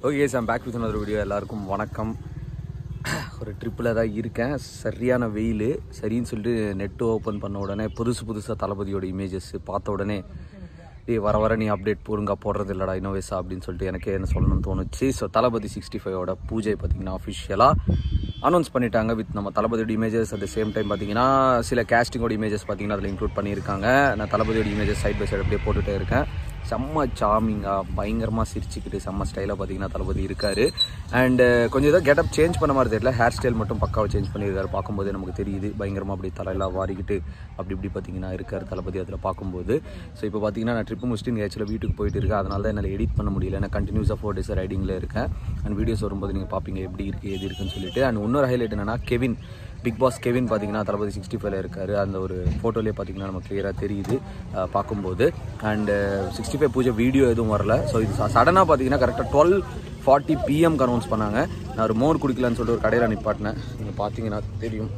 okay sir back with another video எல்லாருக்கும் வணக்கம் ஒரு ட்ரிப்பில் தான் இருக்கேன் சரியான வெயில் சரின்னு சொல்லிட்டு நெட்டு ஓப்பன் பண்ண உடனே புதுசு புதுசாக தளபதியோட இமேஜஸ் பார்த்த உடனே டேய் வர வர நீ அப்டேட் ஒழுங்கா போடுறது இல்லடா இன்னோவேஸா அப்படின்னு சொல்லிட்டு எனக்கே என்ன சொல்லணும்னு தோணுச்சு ஸோ தளபதி சிக்ஸ்டி ஃபைவோட பூஜை பார்த்தீங்கன்னா அஃபிஷியலாக அனௌன்ஸ் பண்ணிட்டாங்க வித் நம்ம தளபதியோட இமேஜஸ் அட் சேம் டைம் பார்த்தீங்கன்னா சில கேஸ்டிங்கோட இமேஜஸ் பார்த்தீங்கன்னா அதில் இன்க்ளூட் பண்ணியிருக்காங்க நான் தளபதியோட இமேஜஸ் சைட் பை சைடு அப்படியே போட்டுகிட்டே இருக்கேன் செம்ம சாமிங்காக பயங்கரமாக சிரிச்சுக்கிட்டு செம்ம ஸ்டைலாக பார்த்தீங்கன்னா தளபதி இருக்காரு அண்டு கொஞ்சம் ஏதோ கெட்டப் சேஞ்ச் பண்ண மாதிரி தெரியல ஹேர் ஸ்டைல் மட்டும் பக்காவை சேஞ்ச் பண்ணியிருக்காரு பார்க்கும்போது நமக்கு தெரியுது பயங்கரமாக அப்படி தலையெல்லாம் வாரிக்கிட்டு அப்படி இப்படி பார்த்தீங்கன்னா இருக்கார் தளபதி அதில் பார்க்கும்போது ஸோ இப்போ பார்த்தீங்கன்னா நான் ட்ரிப்பு முடிச்சுட்டு இங்கே ஆக்சுவலாக வீட்டுக்கு போயிட்டு இருக்கேன் அதனால தான் என்னால் எடிட் பண்ண முடியல நான் கண்டினியூஸாக ஃபோர் டேஸ் ரைடிங்கில் இருக்கேன் அண்ட் வீடியோஸ் வரும்போது நீங்கள் பார்ப்பீங்க எப்படி இருக்குது எது இருக்குன்னு சொல்லிட்டு அண்ட் இன்னொரு ஹைலைட் என்னன்னா கெவின் பிக் பாஸ் கெவின் பார்த்தீங்கன்னா தளபதி சிக்ஸ்டி ஃபைவ்ல இருக்காரு அந்த ஒரு ஃபோட்டோலேயே பார்த்தீங்கன்னா நம்ம கிளியராக தெரியுது அஹ், பார்க்கும்போது அண்டு சிக்ஸ்டி ஃபைவ் பூஜை வீடியோ எதுவும் வரல ஸோ இது சடனாக பார்த்தீங்கன்னா கரெக்டாக டுவெல் ஃபார்ட்டி பிஎம்க்கு அனௌன்ஸ் பண்ணாங்க நான் ஒரு மோர் குடிக்கலான்னு சொல்லிட்டு ஒரு கடையில் நிப்பாட்டினேன் நீங்கள் பார்த்தீங்கன்னா தெரியும்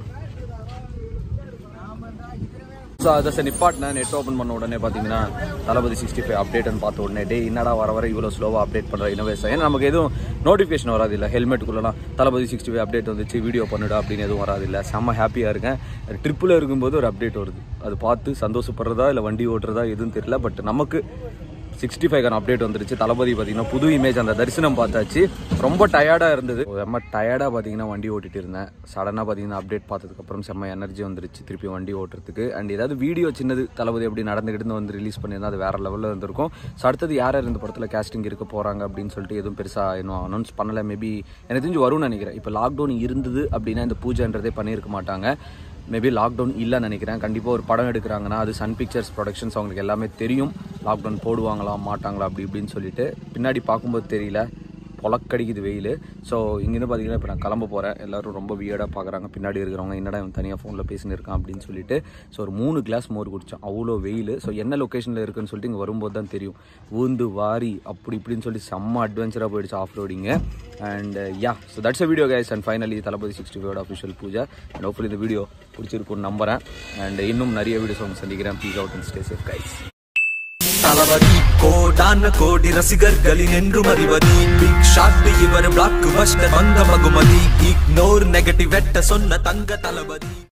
ஸோ அதை சார் நிப்பாட்டினேன் நெட் ஓப்பன் பண்ண உடனே பார்த்தீங்கன்னா தளபதி சிக்ஸ்டி ஃபைவ் அப்டேட்னு பார்த்த உடனே டே என்னடா வர வர இவ்வளோ ஸ்லோவாக அப்டேட் பண்ணுற இனோவேஷன் ஏன்னா நமக்கு எதுவும் நோட்டிஃபிகேஷன் வராது இல்லை ஹெல்மெட்டுக்குள்ளலாம் தளபதி சிக்ஸ்டி ஃபைவ் அப்டேட் வந்துச்சு வீடியோ பண்ணுடா அப்படின்னு எதுவும் வராது இல்லை செம்ம ஹாப்பியாக இருக்கேன் ட்ரிப்பில் இருக்கும்போது ஒரு அப்டேட் வருது அது பார்த்து சந்தோஷப்படுறதா இல்லை வண்டி ஓட்டுறதா எதுவும் தெரியல பட் நமக்கு சிக்ஸ்டி ஃபைவ்க்கான அப்டேட் வந்துருச்சு தளபதி பார்த்தீங்கன்னா புது இமேஜ் அந்த தரிசனம் பார்த்தாச்சு ரொம்ப டயர்டாக இருந்தது ரொம்ப டயர்டாக பார்த்தீங்கன்னா வண்டி ஓட்டிட்டு இருந்தேன் சடனாக பார்த்தீங்கன்னா அப்டேட் பார்த்ததுக்கப்புறம் செம்ம எனர்ஜி வந்துருச்சு திருப்பி வண்டி ஓட்டுறதுக்கு அண்ட் ஏதாவது வீடியோ சின்னது தளபதி எப்படி நடந்துக்கிட்டு வந்து ரிலீஸ் பண்ணியிருந்தா அது வேற லெவலில் இருந்திருக்கும் ஸோ அடுத்தது யார் யார் இந்த படத்தில் கேஸ்டிங் இருக்க போகிறாங்க அப்படின்னு சொல்லிட்டு எதுவும் பெருசாக இன்னும் அனௌன்ஸ் பண்ணலை மேபி எனக்கு தெரிஞ்சு வரும்னு நினைக்கிறேன் இப்போ லாக்டவுன் இருந்தது அப்படின்னா இந்த பூஜைன்றதே பண்ணியிருக்க மாட்டாங்க மேபி லாக்டவுன் இல்லைன்னு நினைக்கிறேன் கண்டிப்பாக ஒரு படம் எடுக்கிறாங்கன்னா அது சன் பிக்சர்ஸ் ப்ரொடக்ஷன்ஸ் அவங்களுக்கு எல்லாமே தெரியும் லாக்டவுன் போடுவாங்களா மாட்டாங்களா அப்படி இப்படின்னு சொல்லிட்டு பின்னாடி பார்க்கும்போது தெரியல பொலக்கடிக்குது வெயில் ஸோ இங்கேருந்து பார்த்தீங்கன்னா இப்போ நான் கிளம்ப போகிறேன் எல்லாரும் ரொம்ப வியர்டாக பார்க்குறாங்க பின்னாடி இருக்கிறவங்க என்னடா இவன் தனியாக ஃபோனில் பேசின்னு இருக்கான் அப்படின்னு சொல்லிட்டு ஸோ ஒரு மூணு கிளாஸ் மோர் குடித்தோம் அவ்வளோ வெயில் ஸோ என்ன லொக்கேஷனில் இருக்குன்னு சொல்லிட்டு இங்கே வரும்போது தான் தெரியும் ஊந்து வாரி அப்படி இப்படின்னு சொல்லி செம்ம அட்வென்ச்சராக போயிடுச்சு off roading and ya so that's a video guys and finally Thalapathy sixty five official பூஜை அண்ட் ஹோப்ஃபுல்லி இந்த வீடியோ பிடிச்சிருக்கும்னு நம்புறேன் அண்ட் இன்னும் நிறைய வீடியோஸ் அவங்க சந்திக்கிறேன் please out and stay safe guys Thalapathy கோடான கோடி ரசிகர்களின் என்றும் அறிவதி பிக் ஷாட் இவர் பிளாக் பஸ்டர் வந்த மகுமதி இக்னோர் நெகட்டிவ் வெட்ட சொன்ன தங்க தளபதி